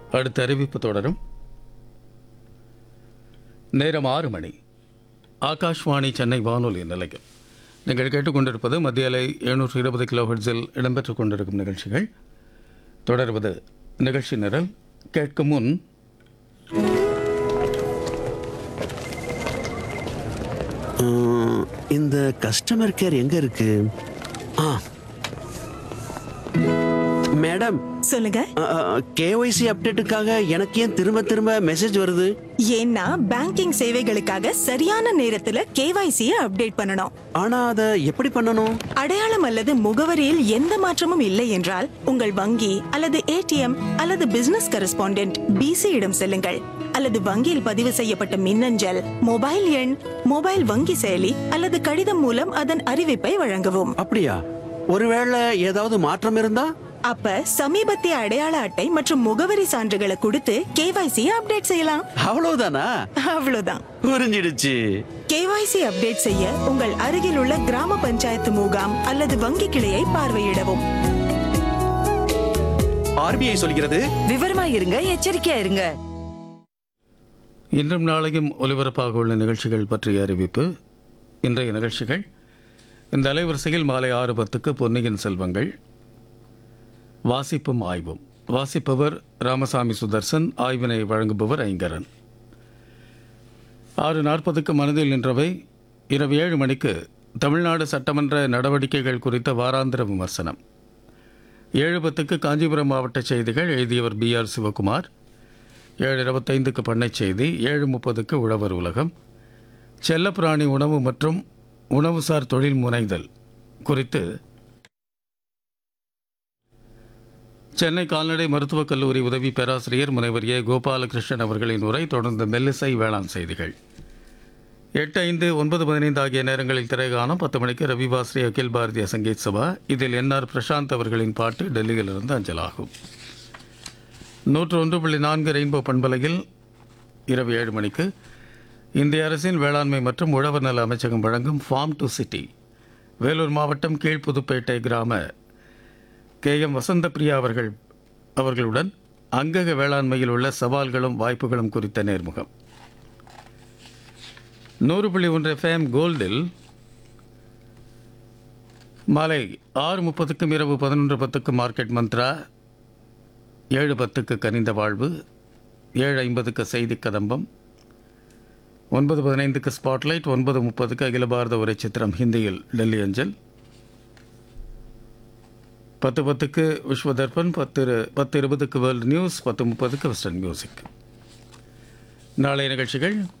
அடுத்த அறிவிப்பு தொடரும் நேரம் ஆறு மணி ஆகாஷ்வாணி சென்னை வானொலி நிலையம் நீங்கள் கேட்டுக்கொண்டிருப்பது மத்திய அலை எழுநூற்று இருபது கிலோஹெட்ஸில் இடம்பெற்றுக் கொண்டிருக்கும் நிகழ்ச்சிகள் தொடர்வது நிகழ்ச்சி நிரல் கேட்கும் முன் உம், இந்த கஸ்டமர் கேர் எங்க இருக்கு ஆ மேடம் சொல்லுங்க கேஒய்சி அப்டேட்டுக்காக எனக்கு ஏன் திரும்ப திரும்ப மெசேஜ் வருது ஏன்னா பேங்கிங் சேவைகளுக்காக சரியான நேரத்துல கேவைசியை அப்டேட் பண்ணணும் ஆனா அதை எப்படி பண்ணணும் அடையாளம் அல்லது முகவரியில் எந்த மாற்றமும் இல்லை என்றால் உங்கள் வங்கி அல்லது ஏடிஎம் அல்லது பிசினஸ் கரஸ்பாண்டென்ட் பிசி இடம் செல்லுங்கள் அல்லது வங்கியில் பதிவு செய்யப்பட்ட மின்னஞ்சல் மொபைல் எண் மொபைல் வங்கி செயலி அல்லது கடிதம் மூலம் அதன் அறிவிப்பை வழங்கவும் அப்படியா ஒருவேளை ஏதாவது மாற்றம் இருந்தா அப்ப சமீபத்திய அடையாள அட்டை மற்றும் முகவரி சான்றுகளை கொடுத்து கேவைசியை அப்டேட் செய்யலாம் அவ்வளவுதானா அவ்வளவுதான் புரிஞ்சிடுச்சு கேவைசி அப்டேட் செய்ய உங்கள் அருகில் உள்ள கிராம பஞ்சாயத்து முகாம் அல்லது வங்கி கிளையை பார்வையிடவும் ஆர்பிஐ சொல்கிறது விவரமா இருங்க எச்சரிக்கையா இருங்க இன்றும் நாளையும் ஒலிபரப்பாக உள்ள நிகழ்ச்சிகள் பற்றிய அறிவிப்பு இன்றைய நிகழ்ச்சிகள் இந்த அலைவரிசையில் மாலை ஆறு பத்துக்கு பொன்னியின் செல்வங்கள் வாசிப்பும் ஆய்வும் வாசிப்பவர் ராமசாமி சுதர்சன் ஆய்வினை வழங்குபவர் ஐங்கரன் ஆறு நாற்பதுக்கு மனதில் நின்றவை இரவு ஏழு மணிக்கு தமிழ்நாடு சட்டமன்ற நடவடிக்கைகள் குறித்த வாராந்திர விமர்சனம் ஏழு பத்துக்கு காஞ்சிபுரம் மாவட்ட செய்திகள் எழுதியவர் பி ஆர் சிவகுமார் ஏழு இருபத்தைந்துக்கு பண்ணைச் செய்தி ஏழு முப்பதுக்கு உழவர் உலகம் செல்லப்பிராணி உணவு மற்றும் உணவுசார் தொழில் முனைதல் குறித்து சென்னை கால்நடை மருத்துவக் கல்லூரி உதவி பேராசிரியர் முனைவர் ஏ கோபாலகிருஷ்ணன் அவர்களின் உரை தொடர்ந்து மெல்லிசை வேளாண் செய்திகள் எட்டு ஐந்து ஒன்பது பதினைந்து ஆகிய நேரங்களில் திரைகாணம் பத்து மணிக்கு ரவிவாஸ்ரீ அகில் பாரதிய சங்கீத் சபா இதில் என்ஆர் பிரசாந்த் அவர்களின் பாட்டு டெல்லியிலிருந்து அஞ்சலாகும் நூற்று ஒன்று புள்ளி நான்கு ரெயின்போ பண்பலையில் இரவு ஏழு மணிக்கு இந்திய அரசின் வேளாண்மை மற்றும் உழவர் நல அமைச்சகம் வழங்கும் ஃபார்ம் டு சிட்டி வேலூர் மாவட்டம் கீழ்ப்புதுப்பேட்டை கிராம கே எம் வசந்தபிரியா அவர்கள் அவர்களுடன் அங்கக வேளாண்மையில் உள்ள சவால்களும் வாய்ப்புகளும் குறித்த நேர்முகம் நூறு புள்ளி ஒன்று எஃப்எம் கோல்டில் மாலை ஆறு முப்பதுக்கும் இரவு பதினொன்று பத்துக்கும் மார்க்கெட் மந்த்ரா ஏழு பத்துக்கு கனிந்த வாழ்வு ஏழு ஐம்பதுக்கு செய்தி கதம்பம் ஒன்பது பதினைந்துக்கு ஸ்பாட்லைட் ஒன்பது முப்பதுக்கு அகில பாரத உரை சித்திரம் ஹிந்தியில் டெல்லி அஞ்சல் பத்து பத்துக்கு விஸ்வ தர்பன் பத்து இரு- பத்து இருபதுக்கு வேர்ல்டு நியூஸ் பத்து முப்பதுக்கு வெஸ்டர்ன் மியூசிக் நாளைய நிகழ்ச்சிகள்